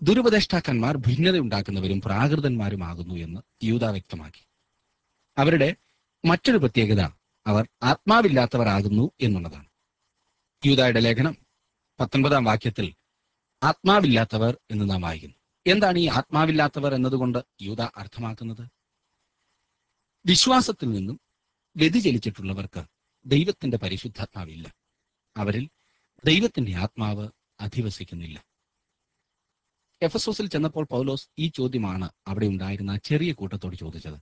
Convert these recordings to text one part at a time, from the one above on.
ദുരുപദേഷ്ടാക്കന്മാർ ഭിന്നതയുണ്ടാക്കുന്നവരും പ്രാകൃതന്മാരുമാകുന്നു എന്ന് യൂത വ്യക്തമാക്കി അവരുടെ മറ്റൊരു പ്രത്യേകത അവർ ആത്മാവില്ലാത്തവരാകുന്നു എന്നുള്ളതാണ് യൂതായുടെ ലേഖനം പത്തൊൻപതാം വാക്യത്തിൽ ആത്മാവില്ലാത്തവർ എന്ന് നാം വായിക്കുന്നു എന്താണ് ഈ ആത്മാവില്ലാത്തവർ എന്നതുകൊണ്ട് യൂത അർത്ഥമാക്കുന്നത് വിശ്വാസത്തിൽ നിന്നും വ്യതിചലിച്ചിട്ടുള്ളവർക്ക് ദൈവത്തിന്റെ പരിശുദ്ധാത്മാവില്ല അവരിൽ ദൈവത്തിന്റെ ആത്മാവ് അധിവസിക്കുന്നില്ല എഫസോസിൽ ചെന്നപ്പോൾ പൗലോസ് ഈ ചോദ്യമാണ് അവിടെ ഉണ്ടായിരുന്ന ആ ചെറിയ കൂട്ടത്തോട് ചോദിച്ചത്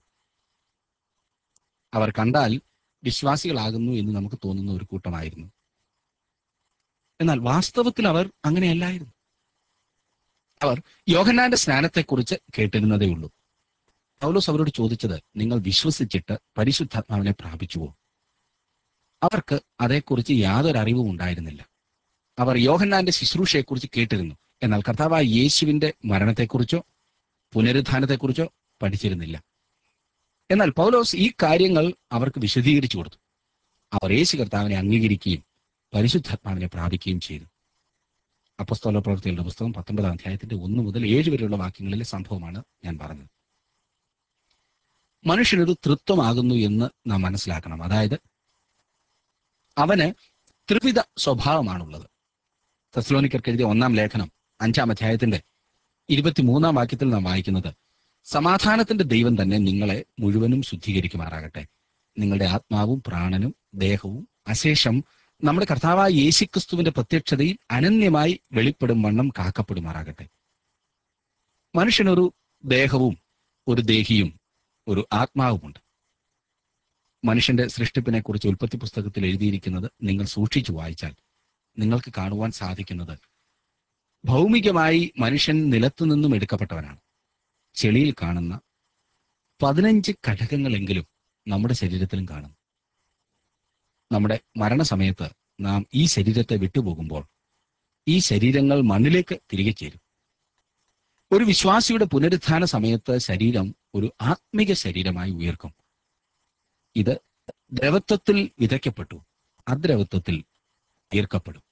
അവർ കണ്ടാൽ വിശ്വാസികളാകുന്നു എന്ന് നമുക്ക് തോന്നുന്ന ഒരു കൂട്ടമായിരുന്നു എന്നാൽ വാസ്തവത്തിൽ അവർ അങ്ങനെയല്ലായിരുന്നു അവർ യോഹന്നാന്റെ സ്നാനത്തെക്കുറിച്ച് കേട്ടിരുന്നതേ ഉള്ളൂ പൗലോസ് അവരോട് ചോദിച്ചത് നിങ്ങൾ വിശ്വസിച്ചിട്ട് പരിശുദ്ധാത്മാവിനെ പ്രാപിച്ചുവോ അവർക്ക് അതേക്കുറിച്ച് യാതൊരു അറിവും ഉണ്ടായിരുന്നില്ല അവർ യോഹന്നാന്റെ ശുശ്രൂഷയെക്കുറിച്ച് കേട്ടിരുന്നു എന്നാൽ കർത്താവായ യേശുവിന്റെ മരണത്തെക്കുറിച്ചോ പുനരുത്ഥാനത്തെക്കുറിച്ചോ പഠിച്ചിരുന്നില്ല എന്നാൽ പൗലോസ് ഈ കാര്യങ്ങൾ അവർക്ക് വിശദീകരിച്ചു കൊടുത്തു അവർ യേശു കർത്താവിനെ അംഗീകരിക്കുകയും പരിശുദ്ധാത്മാവിനെ പ്രാപിക്കുകയും ചെയ്തു അപ്പസ്തോല പ്രവൃത്തികളുടെ പുസ്തകം പത്തൊമ്പതാം അധ്യായത്തിന്റെ ഒന്ന് മുതൽ ഏഴ് വരെയുള്ള വാക്യങ്ങളിലെ സംഭവമാണ് ഞാൻ പറഞ്ഞത് മനുഷ്യനൊരു തൃത്വമാകുന്നു എന്ന് നാം മനസ്സിലാക്കണം അതായത് അവന് ത്രിവിധ സ്വഭാവമാണുള്ളത് തെസ്ലോനിക്കർക്ക് എഴുതിയ ഒന്നാം ലേഖനം അഞ്ചാം അധ്യായത്തിന്റെ ഇരുപത്തിമൂന്നാം വാക്യത്തിൽ നാം വായിക്കുന്നത് സമാധാനത്തിന്റെ ദൈവം തന്നെ നിങ്ങളെ മുഴുവനും ശുദ്ധീകരിക്കുമാറാകട്ടെ നിങ്ങളുടെ ആത്മാവും പ്രാണനും ദേഹവും അശേഷം നമ്മുടെ കർത്താവായ യേശുക്രിസ്തുവിന്റെ പ്രത്യക്ഷതയിൽ അനന്യമായി വെളിപ്പെടും വണ്ണം കാക്കപ്പെടുമാറാകട്ടെ മനുഷ്യനൊരു ദേഹവും ഒരു ദേഹിയും ഒരു ആത്മാവുമുണ്ട് മനുഷ്യന്റെ സൃഷ്ടിപ്പിനെ കുറിച്ച് ഉൽപ്പത്തി പുസ്തകത്തിൽ എഴുതിയിരിക്കുന്നത് നിങ്ങൾ സൂക്ഷിച്ചു വായിച്ചാൽ നിങ്ങൾക്ക് കാണുവാൻ സാധിക്കുന്നത് ഭൗമികമായി മനുഷ്യൻ നിലത്തു നിന്നും എടുക്കപ്പെട്ടവനാണ് ചെളിയിൽ കാണുന്ന പതിനഞ്ച് ഘടകങ്ങളെങ്കിലും നമ്മുടെ ശരീരത്തിലും കാണും നമ്മുടെ മരണസമയത്ത് നാം ഈ ശരീരത്തെ വിട്ടുപോകുമ്പോൾ ഈ ശരീരങ്ങൾ മണ്ണിലേക്ക് തിരികെ ചേരും ഒരു വിശ്വാസിയുടെ പുനരുത്ഥാന സമയത്ത് ശരീരം ഒരു ആത്മിക ശരീരമായി ഉയർക്കും ഇത് ദ്രവത്വത്തിൽ വിതയ്ക്കപ്പെട്ടു അദ്രവത്വത്തിൽ തീർക്കപ്പെടും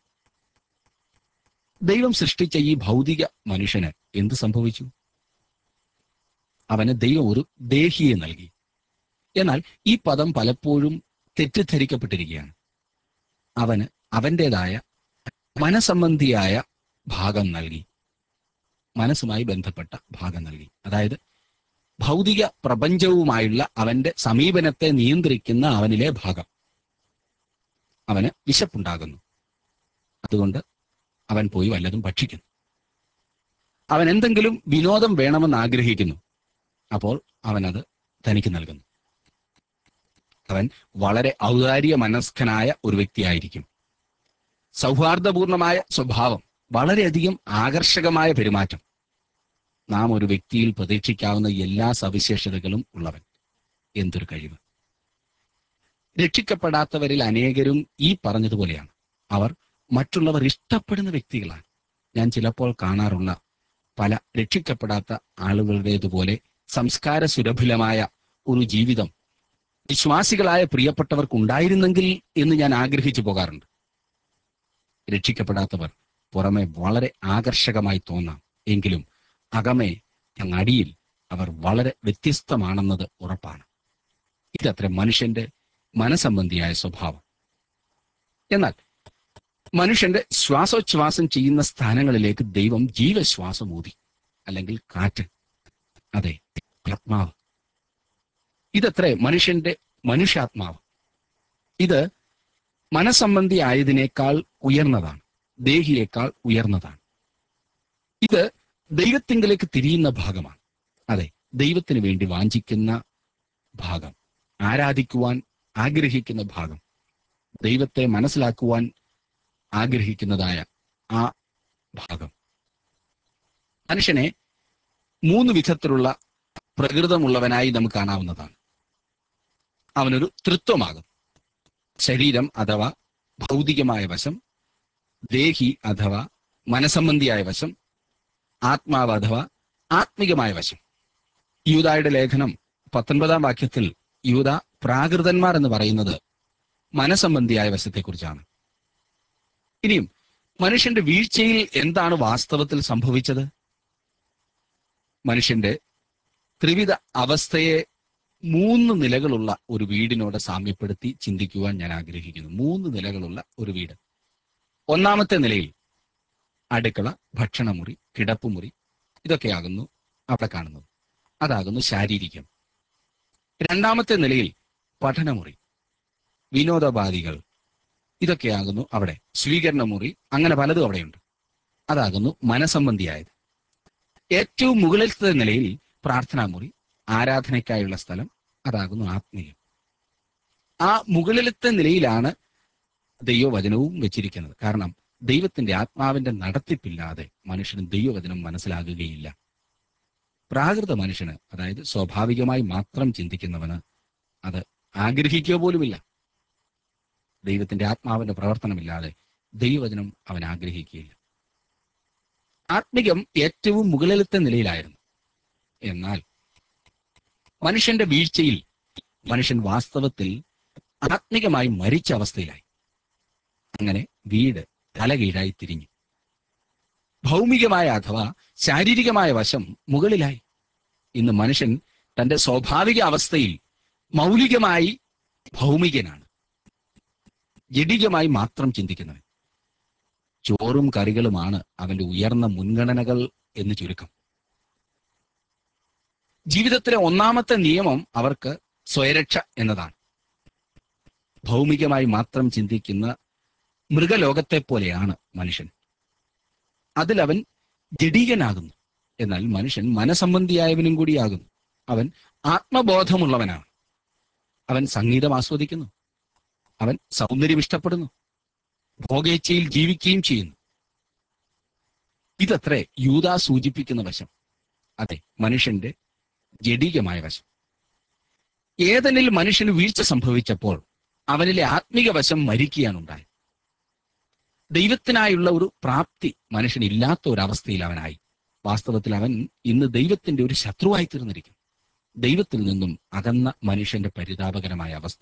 ദൈവം സൃഷ്ടിച്ച ഈ ഭൗതിക മനുഷ്യന് എന്ത് സംഭവിച്ചു അവന് ദൈവം ഒരു ദേഹിയെ നൽകി എന്നാൽ ഈ പദം പലപ്പോഴും തെറ്റിദ്ധരിക്കപ്പെട്ടിരിക്കുകയാണ് അവന് അവൻ്റെതായ മനസംബന്ധിയായ ഭാഗം നൽകി മനസ്സുമായി ബന്ധപ്പെട്ട ഭാഗം നൽകി അതായത് ഭൗതിക പ്രപഞ്ചവുമായുള്ള അവന്റെ സമീപനത്തെ നിയന്ത്രിക്കുന്ന അവനിലെ ഭാഗം അവന് വിശപ്പുണ്ടാകുന്നു അതുകൊണ്ട് അവൻ പോയി വല്ലതും ഭക്ഷിക്കുന്നു അവൻ എന്തെങ്കിലും വിനോദം വേണമെന്ന് ആഗ്രഹിക്കുന്നു അപ്പോൾ അവൻ അത് തനിക്ക് നൽകുന്നു അവൻ വളരെ ഔദാര്യ മനസ്കനായ ഒരു വ്യക്തിയായിരിക്കും സൗഹാർദ്ദപൂർണമായ സ്വഭാവം വളരെയധികം ആകർഷകമായ പെരുമാറ്റം നാം ഒരു വ്യക്തിയിൽ പ്രതീക്ഷിക്കാവുന്ന എല്ലാ സവിശേഷതകളും ഉള്ളവൻ എന്തൊരു കഴിവ് രക്ഷിക്കപ്പെടാത്തവരിൽ അനേകരും ഈ പറഞ്ഞതുപോലെയാണ് അവർ മറ്റുള്ളവർ ഇഷ്ടപ്പെടുന്ന വ്യക്തികളാണ് ഞാൻ ചിലപ്പോൾ കാണാറുള്ള പല രക്ഷിക്കപ്പെടാത്ത ആളുകളുടേതുപോലെ സംസ്കാര സുരഭിലമായ ഒരു ജീവിതം വിശ്വാസികളായ പ്രിയപ്പെട്ടവർക്ക് ഉണ്ടായിരുന്നെങ്കിൽ എന്ന് ഞാൻ ആഗ്രഹിച്ചു പോകാറുണ്ട് രക്ഷിക്കപ്പെടാത്തവർ പുറമെ വളരെ ആകർഷകമായി തോന്നാം എങ്കിലും അകമേ അങ്ങടിയിൽ അവർ വളരെ വ്യത്യസ്തമാണെന്നത് ഉറപ്പാണ് ഇതത്ര മനുഷ്യന്റെ മനസംബന്ധിയായ സ്വഭാവം എന്നാൽ മനുഷ്യന്റെ ശ്വാസോച്ഛ്വാസം ചെയ്യുന്ന സ്ഥാനങ്ങളിലേക്ക് ദൈവം ജീവശ്വാസം ഊതി അല്ലെങ്കിൽ കാറ്റ് അതെ ആത്മാവ് ഇതത്ര മനുഷ്യന്റെ മനുഷ്യാത്മാവ് ഇത് മനസംബന്ധി ആയതിനേക്കാൾ ഉയർന്നതാണ് ദേഹിയേക്കാൾ ഉയർന്നതാണ് ഇത് ദൈവത്തിങ്കിലേക്ക് തിരിയുന്ന ഭാഗമാണ് അതെ ദൈവത്തിന് വേണ്ടി വാഞ്ചിക്കുന്ന ഭാഗം ആരാധിക്കുവാൻ ആഗ്രഹിക്കുന്ന ഭാഗം ദൈവത്തെ മനസ്സിലാക്കുവാൻ ആഗ്രഹിക്കുന്നതായ ആ ഭാഗം മനുഷ്യനെ മൂന്ന് വിധത്തിലുള്ള പ്രകൃതമുള്ളവനായി നമുക്ക് കാണാവുന്നതാണ് അവനൊരു തൃത്വമാകും ശരീരം അഥവാ ഭൗതികമായ വശം ദേഹി അഥവാ മനസംബന്ധിയായ വശം ആത്മാവ് അഥവാ ആത്മികമായ വശം യൂതായുടെ ലേഖനം പത്തൊൻപതാം വാക്യത്തിൽ യൂത പ്രാകൃതന്മാർ എന്ന് പറയുന്നത് മനസംബന്ധിയായ വശത്തെക്കുറിച്ചാണ് ഇനിയും മനുഷ്യന്റെ വീഴ്ചയിൽ എന്താണ് വാസ്തവത്തിൽ സംഭവിച്ചത് മനുഷ്യന്റെ ത്രിവിധ അവസ്ഥയെ മൂന്ന് നിലകളുള്ള ഒരു വീടിനോട് സാമ്യപ്പെടുത്തി ചിന്തിക്കുവാൻ ഞാൻ ആഗ്രഹിക്കുന്നു മൂന്ന് നിലകളുള്ള ഒരു വീട് ഒന്നാമത്തെ നിലയിൽ അടുക്കള ഭക്ഷണമുറി കിടപ്പുമുറി ഇതൊക്കെയാകുന്നു അവിടെ കാണുന്നത് അതാകുന്നു ശാരീരികം രണ്ടാമത്തെ നിലയിൽ പഠനമുറി വിനോദോപാധികൾ ഇതൊക്കെയാകുന്നു അവിടെ സ്വീകരണമുറി അങ്ങനെ പലതും അവിടെയുണ്ട് അതാകുന്നു മനസംബന്ധിയായത് ഏറ്റവും മുകളിലത്തെ നിലയിൽ പ്രാർത്ഥനാമുറി ആരാധനയ്ക്കായുള്ള സ്ഥലം അതാകുന്നു ആത്മീയം ആ മുകളിലത്തെ നിലയിലാണ് ദൈവവചനവും വെച്ചിരിക്കുന്നത് കാരണം ദൈവത്തിന്റെ ആത്മാവിന്റെ നടത്തിപ്പില്ലാതെ മനുഷ്യന് ദൈവവചനം മനസ്സിലാകുകയില്ല പ്രാകൃത മനുഷ്യന് അതായത് സ്വാഭാവികമായി മാത്രം ചിന്തിക്കുന്നവന് അത് ആഗ്രഹിക്കുക പോലുമില്ല ദൈവത്തിന്റെ ആത്മാവിന്റെ പ്രവർത്തനമില്ലാതെ ദൈവവചനം അവൻ ആഗ്രഹിക്കുകയില്ല ആത്മികം ഏറ്റവും മുകളിലത്തെ നിലയിലായിരുന്നു എന്നാൽ മനുഷ്യന്റെ വീഴ്ചയിൽ മനുഷ്യൻ വാസ്തവത്തിൽ ആത്മികമായി മരിച്ച അവസ്ഥയിലായി അങ്ങനെ വീട് തലകീഴായി തിരിഞ്ഞു ഭൗമികമായ അഥവാ ശാരീരികമായ വശം മുകളിലായി ഇന്ന് മനുഷ്യൻ തന്റെ സ്വാഭാവിക അവസ്ഥയിൽ മൗലികമായി ഭൗമികനാണ് ജഡികമായി മാത്രം ചിന്തിക്കുന്നവൻ ചോറും കറികളുമാണ് അവന്റെ ഉയർന്ന മുൻഗണനകൾ എന്ന് ചുരുക്കം ജീവിതത്തിലെ ഒന്നാമത്തെ നിയമം അവർക്ക് സ്വയരക്ഷ എന്നതാണ് ഭൗമികമായി മാത്രം ചിന്തിക്കുന്ന മൃഗലോകത്തെ പോലെയാണ് മനുഷ്യൻ അതിലവൻ ജഡീകനാകുന്നു എന്നാൽ മനുഷ്യൻ മനസംബന്ധിയായവനും കൂടിയാകുന്നു അവൻ ആത്മബോധമുള്ളവനാണ് അവൻ സംഗീതം ആസ്വദിക്കുന്നു അവൻ സൗന്ദര്യം ഇഷ്ടപ്പെടുന്നു ഭോഗേച്ഛയിൽ ജീവിക്കുകയും ചെയ്യുന്നു ഇതത്രേ യൂത സൂചിപ്പിക്കുന്ന വശം അതെ മനുഷ്യന്റെ ജഡീകമായ വശം ഏതനിൽ മനുഷ്യന് വീഴ്ച സംഭവിച്ചപ്പോൾ അവനിലെ ആത്മീക വശം മരിക്കുകയാണുണ്ടായത് ദൈവത്തിനായുള്ള ഒരു പ്രാപ്തി മനുഷ്യനില്ലാത്ത ഒരവസ്ഥയിൽ അവനായി വാസ്തവത്തിൽ അവൻ ഇന്ന് ദൈവത്തിന്റെ ഒരു ശത്രുവായി തീർന്നിരിക്കും ദൈവത്തിൽ നിന്നും അകന്ന മനുഷ്യന്റെ പരിതാപകരമായ അവസ്ഥ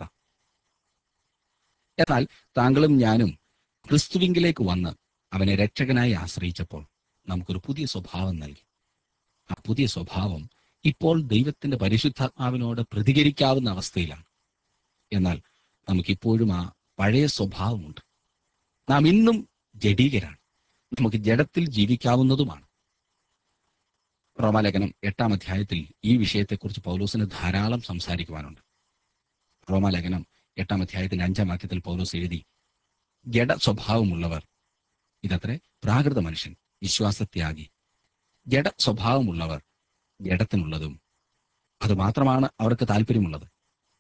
എന്നാൽ താങ്കളും ഞാനും ക്രിസ്തുവിങ്കിലേക്ക് വന്ന് അവനെ രക്ഷകനായി ആശ്രയിച്ചപ്പോൾ നമുക്കൊരു പുതിയ സ്വഭാവം നൽകി ആ പുതിയ സ്വഭാവം ഇപ്പോൾ ദൈവത്തിന്റെ പരിശുദ്ധാത്മാവിനോട് പ്രതികരിക്കാവുന്ന അവസ്ഥയിലാണ് എന്നാൽ നമുക്കിപ്പോഴും ആ പഴയ സ്വഭാവമുണ്ട് നാം ഇന്നും ജഡീകരാണ് നമുക്ക് ജഡത്തിൽ ജീവിക്കാവുന്നതുമാണ് റോമാലേഖനം എട്ടാം അധ്യായത്തിൽ ഈ വിഷയത്തെക്കുറിച്ച് പൗലോസിന് ധാരാളം സംസാരിക്കുവാനുണ്ട് റോമാലേഖനം എട്ടാം അധ്യായത്തിൽ അഞ്ചാം വാക്യത്തിൽ പൗലോസ് എഴുതി ജഡ സ്വഭാവമുള്ളവർ ഇതത്രേ പ്രാകൃത മനുഷ്യൻ വിശ്വാസത്യാഗി ജഡ സ്വഭാവമുള്ളവർ ജഡത്തിനുള്ളതും അത് മാത്രമാണ് അവർക്ക് താല്പര്യമുള്ളത്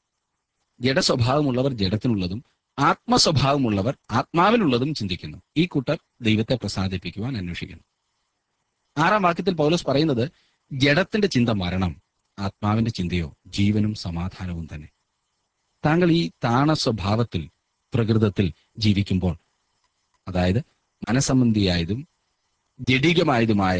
ജഡ സ്വഭാവമുള്ളവർ ജഡത്തിനുള്ളതും ആത്മസ്വഭാവമുള്ളവർ ആത്മാവിനുള്ളതും ചിന്തിക്കുന്നു ഈ കൂട്ടർ ദൈവത്തെ പ്രസാദിപ്പിക്കുവാൻ അന്വേഷിക്കുന്നു ആറാം വാക്യത്തിൽ പൗലോസ് പറയുന്നത് ജഡത്തിന്റെ ചിന്ത മരണം ആത്മാവിന്റെ ചിന്തയോ ജീവനും സമാധാനവും തന്നെ താങ്കൾ ഈ താണ സ്വഭാവത്തിൽ പ്രകൃതത്തിൽ ജീവിക്കുമ്പോൾ അതായത് മനസംബന്ധിയായതും ജഡികമായതുമായ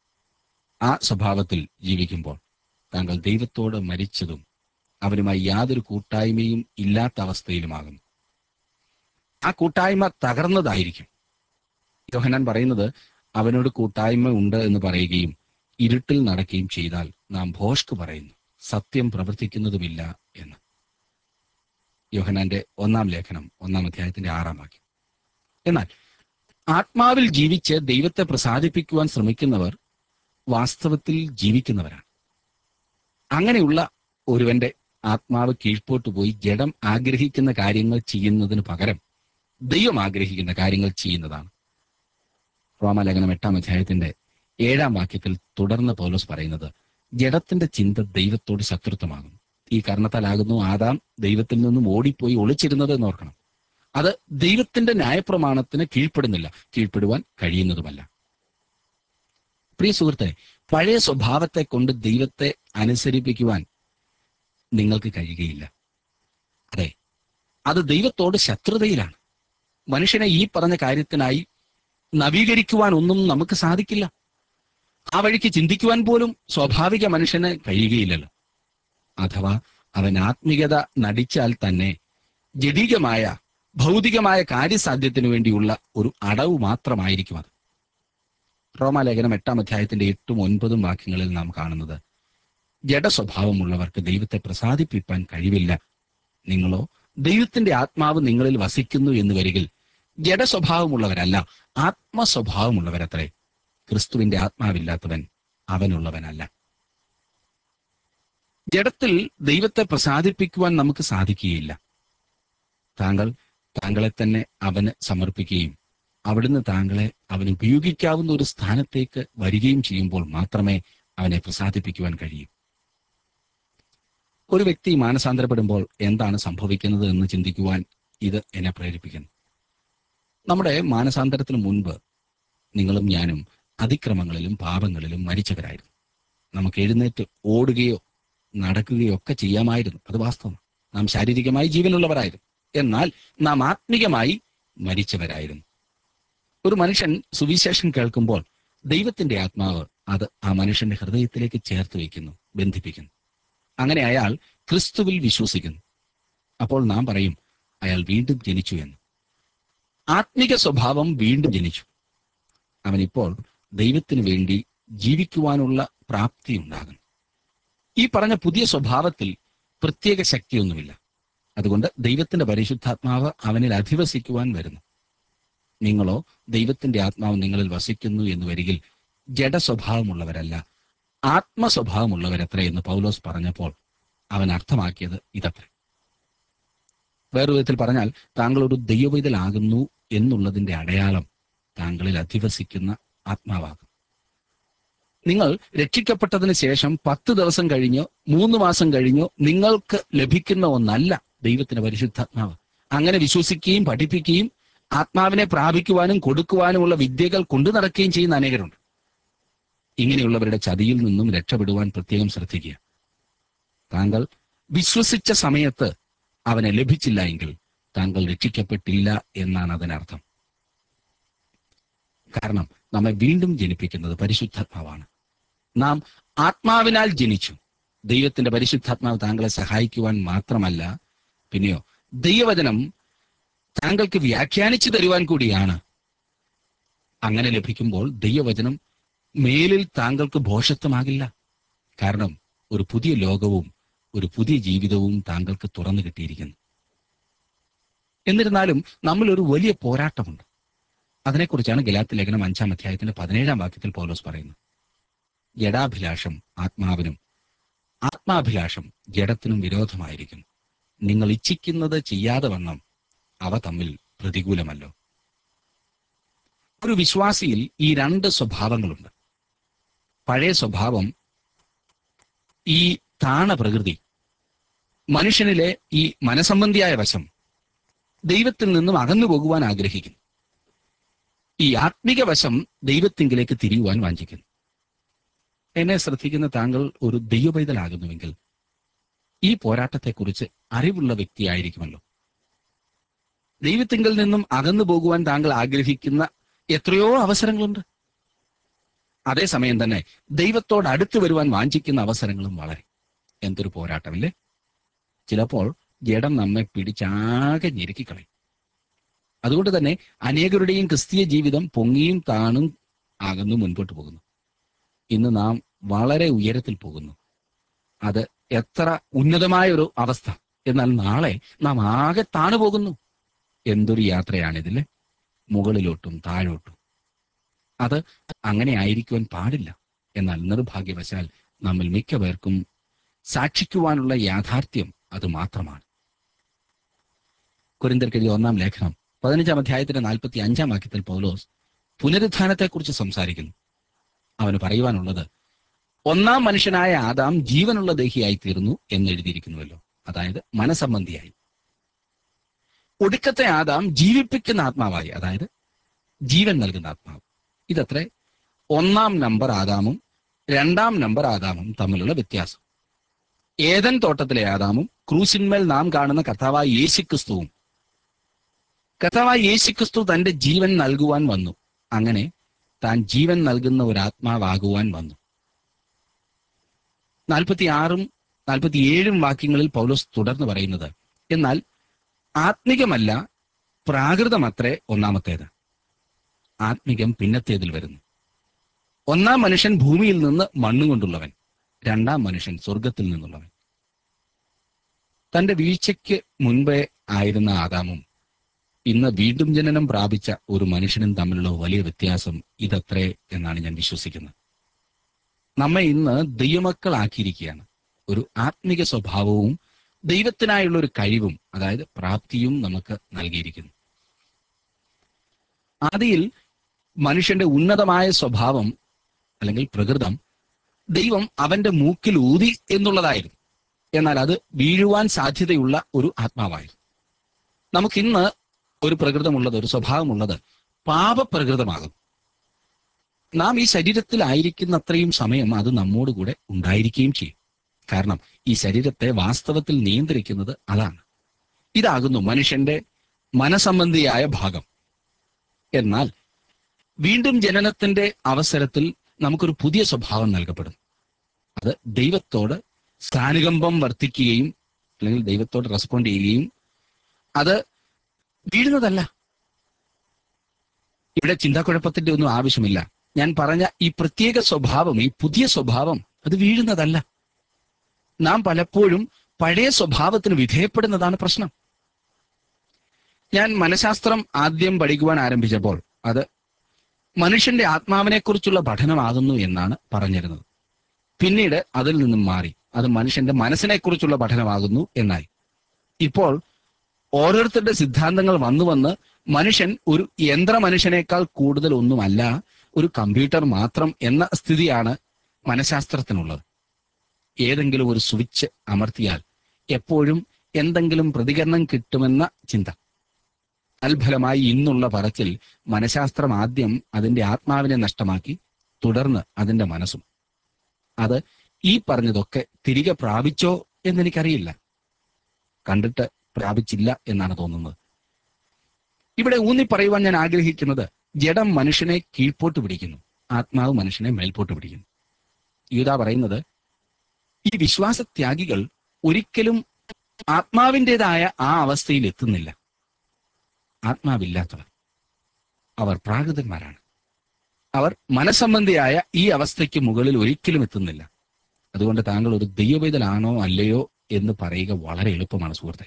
ആ സ്വഭാവത്തിൽ ജീവിക്കുമ്പോൾ താങ്കൾ ദൈവത്തോട് മരിച്ചതും അവനുമായി യാതൊരു കൂട്ടായ്മയും ഇല്ലാത്ത അവസ്ഥയിലുമാകുന്നു ആ കൂട്ടായ്മ തകർന്നതായിരിക്കും യോഹനാൻ പറയുന്നത് അവനോട് കൂട്ടായ്മ ഉണ്ട് എന്ന് പറയുകയും ഇരുട്ടിൽ നടക്കുകയും ചെയ്താൽ നാം ഭോഷ്ക് പറയുന്നു സത്യം പ്രവർത്തിക്കുന്നതുമില്ല എന്ന് യോഹനാന്റെ ഒന്നാം ലേഖനം ഒന്നാം അധ്യായത്തിന്റെ ആറാം വാക്യം എന്നാൽ ആത്മാവിൽ ജീവിച്ച് ദൈവത്തെ പ്രസാദിപ്പിക്കുവാൻ ശ്രമിക്കുന്നവർ വാസ്തവത്തിൽ ജീവിക്കുന്നവരാണ് അങ്ങനെയുള്ള ഒരുവന്റെ ആത്മാവ് കീഴ്പോട്ട് പോയി ജഡം ആഗ്രഹിക്കുന്ന കാര്യങ്ങൾ ചെയ്യുന്നതിന് പകരം ദൈവം ആഗ്രഹിക്കുന്ന കാര്യങ്ങൾ ചെയ്യുന്നതാണ് റോമാലേഖനം എട്ടാം അധ്യായത്തിന്റെ ഏഴാം വാക്യത്തിൽ തുടർന്ന് പൗലോസ് പറയുന്നത് ജഡത്തിന്റെ ചിന്ത ദൈവത്തോട് ശത്രുത്വമാകുന്നു ഈ കാരണത്താലാകുന്നു ആദാം ദൈവത്തിൽ നിന്നും ഓടിപ്പോയി ഒളിച്ചിരുന്നത് എന്ന് ഓർക്കണം അത് ദൈവത്തിന്റെ ന്യായപ്രമാണത്തിന് കീഴ്പ്പെടുന്നില്ല കീഴ്പ്പെടുവാൻ കഴിയുന്നതുമല്ല പ്രിയ സുഹൃത്തെ പഴയ സ്വഭാവത്തെ കൊണ്ട് ദൈവത്തെ അനുസരിപ്പിക്കുവാൻ നിങ്ങൾക്ക് കഴിയുകയില്ല അതെ അത് ദൈവത്തോട് ശത്രുതയിലാണ് മനുഷ്യനെ ഈ പറഞ്ഞ കാര്യത്തിനായി നവീകരിക്കുവാൻ ഒന്നും നമുക്ക് സാധിക്കില്ല ആ വഴിക്ക് ചിന്തിക്കുവാൻ പോലും സ്വാഭാവിക മനുഷ്യന് കഴിയുകയില്ലല്ലോ അഥവാ അവൻ ആത്മീയത നടിച്ചാൽ തന്നെ ജഡികമായ ഭൗതികമായ കാര്യസാധ്യത്തിനു വേണ്ടിയുള്ള ഒരു അടവ് മാത്രമായിരിക്കും അത് റോമാലേഖനം എട്ടാം അധ്യായത്തിന്റെ എട്ടും ഒൻപതും വാക്യങ്ങളിൽ നാം കാണുന്നത് ജഡസ്വഭാവമുള്ളവർക്ക് ദൈവത്തെ പ്രസാദിപ്പിക്കാൻ കഴിവില്ല നിങ്ങളോ ദൈവത്തിന്റെ ആത്മാവ് നിങ്ങളിൽ വസിക്കുന്നു എന്ന് വരികിൽ ജഡസ്വഭാവമുള്ളവരല്ല ആത്മസ്വഭാവമുള്ളവരത്രേ ക്രിസ്തുവിന്റെ ആത്മാവില്ലാത്തവൻ അവനുള്ളവനല്ല ജഡത്തിൽ ദൈവത്തെ പ്രസാദിപ്പിക്കുവാൻ നമുക്ക് സാധിക്കുകയില്ല താങ്കൾ താങ്കളെ തന്നെ അവന് സമർപ്പിക്കുകയും അവിടുന്ന് താങ്കളെ അവൻ ഉപയോഗിക്കാവുന്ന ഒരു സ്ഥാനത്തേക്ക് വരികയും ചെയ്യുമ്പോൾ മാത്രമേ അവനെ പ്രസാദിപ്പിക്കുവാൻ കഴിയൂ ഒരു വ്യക്തി മാനസാന്തരപ്പെടുമ്പോൾ എന്താണ് സംഭവിക്കുന്നത് എന്ന് ചിന്തിക്കുവാൻ ഇത് എന്നെ പ്രേരിപ്പിക്കുന്നു നമ്മുടെ മാനസാന്തരത്തിന് മുൻപ് നിങ്ങളും ഞാനും അതിക്രമങ്ങളിലും പാപങ്ങളിലും മരിച്ചവരായിരുന്നു നമുക്ക് എഴുന്നേറ്റ് ഓടുകയോ നടക്കുകയോ ഒക്കെ ചെയ്യാമായിരുന്നു അത് വാസ്തവം നാം ശാരീരികമായി ജീവനുള്ളവരായിരുന്നു എന്നാൽ നാം ആത്മികമായി മരിച്ചവരായിരുന്നു ഒരു മനുഷ്യൻ സുവിശേഷം കേൾക്കുമ്പോൾ ദൈവത്തിന്റെ ആത്മാവ് അത് ആ മനുഷ്യന്റെ ഹൃദയത്തിലേക്ക് ചേർത്ത് വയ്ക്കുന്നു ബന്ധിപ്പിക്കുന്നു അങ്ങനെ അയാൾ ക്രിസ്തുവിൽ വിശ്വസിക്കുന്നു അപ്പോൾ നാം പറയും അയാൾ വീണ്ടും ജനിച്ചു എന്ന് ആത്മിക സ്വഭാവം വീണ്ടും ജനിച്ചു അവനിപ്പോൾ ദൈവത്തിന് വേണ്ടി ജീവിക്കുവാനുള്ള പ്രാപ്തി ഉണ്ടാകുന്നു ഈ പറഞ്ഞ പുതിയ സ്വഭാവത്തിൽ പ്രത്യേക ശക്തിയൊന്നുമില്ല അതുകൊണ്ട് ദൈവത്തിന്റെ പരിശുദ്ധാത്മാവ് അവനിൽ അധിവസിക്കുവാൻ വരുന്നു നിങ്ങളോ ദൈവത്തിന്റെ ആത്മാവ് നിങ്ങളിൽ വസിക്കുന്നു എന്ന് വരികിൽ ജഡസ്വഭാവമുള്ളവരല്ല ആത്മസ്വഭാവമുള്ളവരത്ര എന്ന് പൗലോസ് പറഞ്ഞപ്പോൾ അവൻ അർത്ഥമാക്കിയത് ഇതത്രേ വേറൊരു വിധത്തിൽ പറഞ്ഞാൽ താങ്കൾ ഒരു ദൈവവൈതലാകുന്നു എന്നുള്ളതിന്റെ അടയാളം താങ്കളിൽ അധിവസിക്കുന്ന ആത്മാവാകും നിങ്ങൾ രക്ഷിക്കപ്പെട്ടതിന് ശേഷം പത്ത് ദിവസം കഴിഞ്ഞോ മൂന്ന് മാസം കഴിഞ്ഞോ നിങ്ങൾക്ക് ലഭിക്കുന്ന ഒന്നല്ല ദൈവത്തിന്റെ പരിശുദ്ധാത്മാവ് അങ്ങനെ വിശ്വസിക്കുകയും പഠിപ്പിക്കുകയും ആത്മാവിനെ പ്രാപിക്കുവാനും കൊടുക്കുവാനുമുള്ള വിദ്യകൾ കൊണ്ടു നടക്കുകയും ചെയ്യുന്ന അനേകരുണ്ട് ഇങ്ങനെയുള്ളവരുടെ ചതിയിൽ നിന്നും രക്ഷപ്പെടുവാൻ പ്രത്യേകം ശ്രദ്ധിക്കുക താങ്കൾ വിശ്വസിച്ച സമയത്ത് അവനെ ലഭിച്ചില്ല എങ്കിൽ താങ്കൾ രക്ഷിക്കപ്പെട്ടില്ല എന്നാണ് അതിനർത്ഥം കാരണം നമ്മെ വീണ്ടും ജനിപ്പിക്കുന്നത് പരിശുദ്ധാത്മാവാണ് നാം ആത്മാവിനാൽ ജനിച്ചു ദൈവത്തിന്റെ പരിശുദ്ധാത്മാവ് താങ്കളെ സഹായിക്കുവാൻ മാത്രമല്ല പിന്നെയോ ദൈവവചനം താങ്കൾക്ക് വ്യാഖ്യാനിച്ചു തരുവാൻ കൂടിയാണ് അങ്ങനെ ലഭിക്കുമ്പോൾ ദൈവവചനം മേലിൽ താങ്കൾക്ക് ഭോഷത്വമാകില്ല കാരണം ഒരു പുതിയ ലോകവും ഒരു പുതിയ ജീവിതവും താങ്കൾക്ക് തുറന്നു കിട്ടിയിരിക്കുന്നു എന്നിരുന്നാലും നമ്മൾ ഒരു വലിയ പോരാട്ടമുണ്ട് അതിനെക്കുറിച്ചാണ് ഗലാത്തി ലേഖനം അഞ്ചാം അധ്യായത്തിന്റെ പതിനേഴാം വാക്യത്തിൽ പൗലോസ് പറയുന്നത് ജഡാഭിലാഷം ആത്മാവിനും ആത്മാഭിലാഷം ജഡത്തിനും വിരോധമായിരിക്കുന്നു നിങ്ങൾ ഇച്ഛിക്കുന്നത് ചെയ്യാതെ വണ്ണം അവ തമ്മിൽ പ്രതികൂലമല്ലോ ഒരു വിശ്വാസിയിൽ ഈ രണ്ട് സ്വഭാവങ്ങളുണ്ട് പഴയ സ്വഭാവം ഈ താണ പ്രകൃതി മനുഷ്യനിലെ ഈ മനസംബന്ധിയായ വശം ദൈവത്തിൽ നിന്നും അകന്നു പോകുവാൻ ആഗ്രഹിക്കുന്നു ഈ ആത്മിക വശം ദൈവത്തിങ്കിലേക്ക് തിരിയുവാൻ വാഞ്ചിക്കുന്നു എന്നെ ശ്രദ്ധിക്കുന്ന താങ്കൾ ഒരു ദൈവപൈതലാകുന്നുവെങ്കിൽ ഈ പോരാട്ടത്തെക്കുറിച്ച് അറിവുള്ള വ്യക്തിയായിരിക്കുമല്ലോ ദൈവത്തിങ്കിൽ നിന്നും അകന്നു പോകുവാൻ താങ്കൾ ആഗ്രഹിക്കുന്ന എത്രയോ അവസരങ്ങളുണ്ട് അതേസമയം തന്നെ ദൈവത്തോട് അടുത്ത് വരുവാൻ വാഞ്ചിക്കുന്ന അവസരങ്ങളും വളരെ എന്തൊരു പോരാട്ടമില്ലേ ചിലപ്പോൾ ജഡം നമ്മെ പിടിച്ചാകെ ഞെരുക്കിക്കളയും അതുകൊണ്ട് തന്നെ അനേകരുടെയും ക്രിസ്തീയ ജീവിതം പൊങ്ങിയും താണും അകന്നു മുൻപോട്ട് പോകുന്നു ഇന്ന് നാം വളരെ ഉയരത്തിൽ പോകുന്നു അത് എത്ര ഉന്നതമായ ഒരു അവസ്ഥ എന്നാൽ നാളെ നാം ആകെ താണു പോകുന്നു എന്തൊരു യാത്രയാണിതില്ലേ മുകളിലോട്ടും താഴോട്ടും അത് അങ്ങനെ ആയിരിക്കുവാൻ പാടില്ല എന്നാൽ നിർഭാഗ്യവശാൽ നമ്മിൽ മിക്കപേർക്കും സാക്ഷിക്കുവാനുള്ള യാഥാർത്ഥ്യം അത് മാത്രമാണ് കുരിന്തർക്കെഴുതിയ ഒന്നാം ലേഖനം പതിനഞ്ചാം അധ്യായത്തിന്റെ നാൽപ്പത്തി അഞ്ചാം വാക്യത്തിൽ പൗലോസ് പുനരുത്ഥാനത്തെക്കുറിച്ച് സംസാരിക്കുന്നു അവന് പറയുവാനുള്ളത് ഒന്നാം മനുഷ്യനായ ആദാം ജീവനുള്ള ദേഹിയായി തീർന്നു എന്ന് എഴുതിയിരിക്കുന്നുവല്ലോ അതായത് മനസംബന്ധിയായി ഒടുക്കത്തെ ആദാം ജീവിപ്പിക്കുന്ന ആത്മാവായി അതായത് ജീവൻ നൽകുന്ന ആത്മാവ് ഇതത്രേ ഒന്നാം നമ്പർ ആദാമും രണ്ടാം നമ്പർ ആദാമും തമ്മിലുള്ള വ്യത്യാസം ഏതൻ തോട്ടത്തിലെ ആദാമും ക്രൂശിന്മേൽ നാം കാണുന്ന കർത്താവായ യേശുക്രിസ്തുവും കർത്താവായ യേശുക്രിസ്തു തന്റെ ജീവൻ നൽകുവാൻ വന്നു അങ്ങനെ താൻ ജീവൻ നൽകുന്ന ഒരു ആത്മാവാകുവാൻ വന്നു നാൽപ്പത്തി ആറും നാൽപ്പത്തിയേഴും വാക്യങ്ങളിൽ പൗലോസ് തുടർന്ന് പറയുന്നത് എന്നാൽ ആത്മികമല്ല പ്രാകൃതമത്രേ ഒന്നാമത്തേത് ആത്മികം പിന്നത്തേതിൽ വരുന്നു ഒന്നാം മനുഷ്യൻ ഭൂമിയിൽ നിന്ന് മണ്ണുകൊണ്ടുള്ളവൻ രണ്ടാം മനുഷ്യൻ സ്വർഗത്തിൽ നിന്നുള്ളവൻ തന്റെ വീഴ്ചയ്ക്ക് മുൻപേ ആയിരുന്ന ആദാമും ഇന്ന് വീണ്ടും ജനനം പ്രാപിച്ച ഒരു മനുഷ്യനും തമ്മിലുള്ള വലിയ വ്യത്യാസം ഇതത്രേ എന്നാണ് ഞാൻ വിശ്വസിക്കുന്നത് നമ്മെ ഇന്ന് ദൈവമക്കളാക്കിയിരിക്കുകയാണ് ഒരു ആത്മിക സ്വഭാവവും ദൈവത്തിനായുള്ള ഒരു കഴിവും അതായത് പ്രാപ്തിയും നമുക്ക് നൽകിയിരിക്കുന്നു ആദിയിൽ മനുഷ്യന്റെ ഉന്നതമായ സ്വഭാവം അല്ലെങ്കിൽ പ്രകൃതം ദൈവം അവന്റെ മൂക്കിൽ ഊതി എന്നുള്ളതായിരുന്നു എന്നാൽ അത് വീഴുവാൻ സാധ്യതയുള്ള ഒരു ആത്മാവായിരുന്നു നമുക്കിന്ന് ഒരു പ്രകൃതമുള്ളത് ഒരു സ്വഭാവമുള്ളത് പാപപ്രകൃതമാകും നാം ഈ ശരീരത്തിലായിരിക്കുന്ന അത്രയും സമയം അത് നമ്മോട് കൂടെ ഉണ്ടായിരിക്കുകയും ചെയ്യും കാരണം ഈ ശരീരത്തെ വാസ്തവത്തിൽ നിയന്ത്രിക്കുന്നത് അതാണ് ഇതാകുന്നു മനുഷ്യന്റെ മനസംബന്ധിയായ ഭാഗം എന്നാൽ വീണ്ടും ജനനത്തിന്റെ അവസരത്തിൽ നമുക്കൊരു പുതിയ സ്വഭാവം നൽകപ്പെടും അത് ദൈവത്തോട് സ്ഥാനുകമ്പം വർദ്ധിക്കുകയും അല്ലെങ്കിൽ ദൈവത്തോട് റെസ്പോണ്ട് ചെയ്യുകയും അത് വീഴുന്നതല്ല ഇവിടെ ചിന്താക്കുഴപ്പത്തിന്റെ ഒന്നും ആവശ്യമില്ല ഞാൻ പറഞ്ഞ ഈ പ്രത്യേക സ്വഭാവം ഈ പുതിയ സ്വഭാവം അത് വീഴുന്നതല്ല നാം പലപ്പോഴും പഴയ സ്വഭാവത്തിന് വിധേയപ്പെടുന്നതാണ് പ്രശ്നം ഞാൻ മനഃശാസ്ത്രം ആദ്യം പഠിക്കുവാൻ ആരംഭിച്ചപ്പോൾ അത് മനുഷ്യന്റെ ആത്മാവിനെക്കുറിച്ചുള്ള പഠനമാകുന്നു എന്നാണ് പറഞ്ഞിരുന്നത് പിന്നീട് അതിൽ നിന്നും മാറി അത് മനുഷ്യന്റെ മനസ്സിനെക്കുറിച്ചുള്ള പഠനമാകുന്നു എന്നായി ഇപ്പോൾ ഓരോരുത്തരുടെ സിദ്ധാന്തങ്ങൾ വന്നു വന്ന് മനുഷ്യൻ ഒരു യന്ത്ര മനുഷ്യനേക്കാൾ കൂടുതൽ ഒന്നുമല്ല ഒരു കമ്പ്യൂട്ടർ മാത്രം എന്ന സ്ഥിതിയാണ് മനഃശാസ്ത്രത്തിനുള്ളത് ഏതെങ്കിലും ഒരു സ്വിച്ച് അമർത്തിയാൽ എപ്പോഴും എന്തെങ്കിലും പ്രതികരണം കിട്ടുമെന്ന ചിന്ത തൽഫലമായി ഇന്നുള്ള പറച്ചിൽ മനഃശാസ്ത്രം ആദ്യം അതിന്റെ ആത്മാവിനെ നഷ്ടമാക്കി തുടർന്ന് അതിന്റെ മനസ്സും അത് ഈ പറഞ്ഞതൊക്കെ തിരികെ പ്രാപിച്ചോ എന്നെനിക്കറിയില്ല കണ്ടിട്ട് പ്രാപിച്ചില്ല എന്നാണ് തോന്നുന്നത് ഇവിടെ ഊന്നി പറയുവാൻ ഞാൻ ആഗ്രഹിക്കുന്നത് ജഡം മനുഷ്യനെ കീഴ്പോട്ട് പിടിക്കുന്നു ആത്മാവ് മനുഷ്യനെ മേൽപോട്ട് പിടിക്കുന്നു യൂത പറയുന്നത് ഈ വിശ്വാസത്യാഗികൾ ഒരിക്കലും ആത്മാവിൻ്റെതായ ആ അവസ്ഥയിൽ എത്തുന്നില്ല ആത്മാവില്ലാത്തവർ അവർ പ്രാകൃതന്മാരാണ് അവർ മനസ്സംബന്ധിയായ ഈ അവസ്ഥയ്ക്ക് മുകളിൽ ഒരിക്കലും എത്തുന്നില്ല അതുകൊണ്ട് താങ്കൾ ഒരു ദൈവവേദലാണോ അല്ലയോ എന്ന് പറയുക വളരെ എളുപ്പമാണ് സുഹൃത്തെ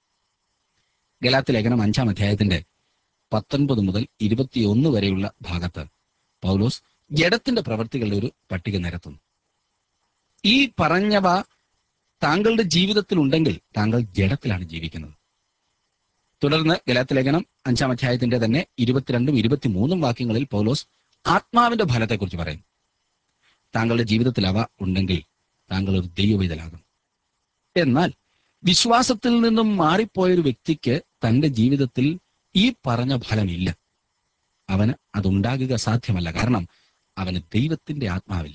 ഗലാത്ത് ലേഖനം അഞ്ചാം അധ്യായത്തിന്റെ പത്തൊൻപത് മുതൽ ഇരുപത്തിയൊന്ന് വരെയുള്ള ഭാഗത്ത് പൗലോസ് ജഡത്തിന്റെ പ്രവൃത്തികളുടെ ഒരു പട്ടിക നിരത്തുന്നു ഈ പറഞ്ഞവ താങ്കളുടെ ജീവിതത്തിൽ ഉണ്ടെങ്കിൽ താങ്കൾ ജഡത്തിലാണ് ജീവിക്കുന്നത് തുടർന്ന് ഗലാത്ത് ലേഖനം അഞ്ചാം അധ്യായത്തിന്റെ തന്നെ ഇരുപത്തിരണ്ടും ഇരുപത്തിമൂന്നും വാക്യങ്ങളിൽ പൗലോസ് ആത്മാവിന്റെ ഫലത്തെക്കുറിച്ച് പറയും താങ്കളുടെ ജീവിതത്തിൽ അവ ഉണ്ടെങ്കിൽ താങ്കൾ ഒരു ദൈവവേദലാകും എന്നാൽ വിശ്വാസത്തിൽ നിന്നും മാറിപ്പോയ ഒരു വ്യക്തിക്ക് തന്റെ ജീവിതത്തിൽ ഈ പറഞ്ഞ ഫലമില്ല അവന് അതുണ്ടാകുക സാധ്യമല്ല കാരണം അവന് ദൈവത്തിന്റെ ആത്മാവില്ല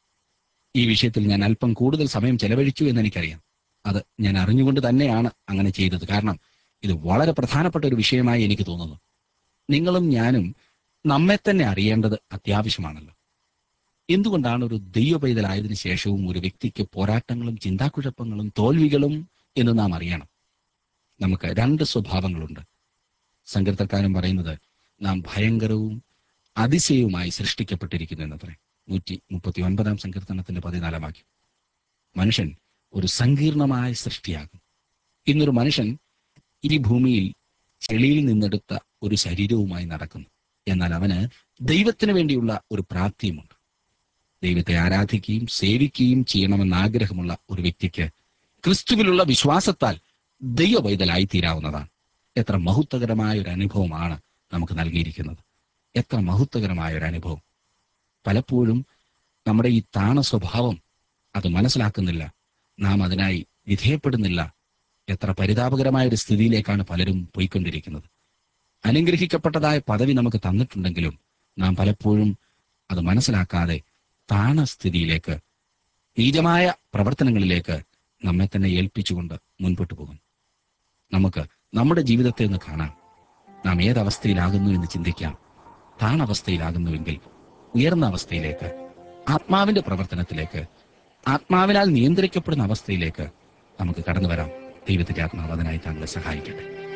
ഈ വിഷയത്തിൽ ഞാൻ അല്പം കൂടുതൽ സമയം ചെലവഴിച്ചു എന്ന് എനിക്കറിയാം അത് ഞാൻ അറിഞ്ഞുകൊണ്ട് തന്നെയാണ് അങ്ങനെ ചെയ്തത് കാരണം ഇത് വളരെ പ്രധാനപ്പെട്ട ഒരു വിഷയമായി എനിക്ക് തോന്നുന്നു നിങ്ങളും ഞാനും നമ്മെ തന്നെ അറിയേണ്ടത് അത്യാവശ്യമാണല്ലോ എന്തുകൊണ്ടാണ് ഒരു ദൈവപൈതലായതിനു ശേഷവും ഒരു വ്യക്തിക്ക് പോരാട്ടങ്ങളും ചിന്താക്കുഴപ്പങ്ങളും തോൽവികളും എന്ന് നാം അറിയണം നമുക്ക് രണ്ട് സ്വഭാവങ്ങളുണ്ട് സങ്കീർത്തക്കാരൻ പറയുന്നത് നാം ഭയങ്കരവും അതിശയവുമായി സൃഷ്ടിക്കപ്പെട്ടിരിക്കുന്നു എന്നത്രേ നൂറ്റി മുപ്പത്തി ഒൻപതാം സങ്കീർത്തനത്തിന്റെ പതിനാലാം വാക്യം മനുഷ്യൻ ഒരു സങ്കീർണമായ സൃഷ്ടിയാകും ഇന്നൊരു മനുഷ്യൻ ഈ ഭൂമിയിൽ ചെളിയിൽ നിന്നെടുത്ത ഒരു ശരീരവുമായി നടക്കുന്നു എന്നാൽ അവന് ദൈവത്തിന് വേണ്ടിയുള്ള ഒരു പ്രാപ്തിയുമുണ്ട് ദൈവത്തെ ആരാധിക്കുകയും സേവിക്കുകയും ചെയ്യണമെന്ന ആഗ്രഹമുള്ള ഒരു വ്യക്തിക്ക് ക്രിസ്തുവിലുള്ള വിശ്വാസത്താൽ ദൈവവൈതലായി തീരാവുന്നതാണ് എത്ര മഹത്വകരമായ ഒരു അനുഭവമാണ് നമുക്ക് നൽകിയിരിക്കുന്നത് എത്ര മഹത്വകരമായ ഒരു അനുഭവം പലപ്പോഴും നമ്മുടെ ഈ താണ സ്വഭാവം അത് മനസ്സിലാക്കുന്നില്ല നാം അതിനായി വിധേയപ്പെടുന്നില്ല എത്ര പരിതാപകരമായ ഒരു സ്ഥിതിയിലേക്കാണ് പലരും പോയിക്കൊണ്ടിരിക്കുന്നത് അനുഗ്രഹിക്കപ്പെട്ടതായ പദവി നമുക്ക് തന്നിട്ടുണ്ടെങ്കിലും നാം പലപ്പോഴും അത് മനസ്സിലാക്കാതെ താണ സ്ഥിതിയിലേക്ക് നീചമായ പ്രവർത്തനങ്ങളിലേക്ക് നമ്മെ തന്നെ ഏൽപ്പിച്ചുകൊണ്ട് മുൻപോട്ട് പോകും നമുക്ക് നമ്മുടെ ജീവിതത്തെ ഒന്ന് കാണാം നാം ഏതവസ്ഥയിലാകുന്നു എന്ന് ചിന്തിക്കാം താണവസ്ഥയിലാകുന്നുവെങ്കിൽ ഉയർന്ന അവസ്ഥയിലേക്ക് ആത്മാവിന്റെ പ്രവർത്തനത്തിലേക്ക് ആത്മാവിനാൽ നിയന്ത്രിക്കപ്പെടുന്ന അവസ്ഥയിലേക്ക് നമുക്ക് കടന്നു വരാം ദൈവത്തിന്റെ ആത്മാവ് അതിനായി താങ്കളെ സഹായിക്കട്ടെ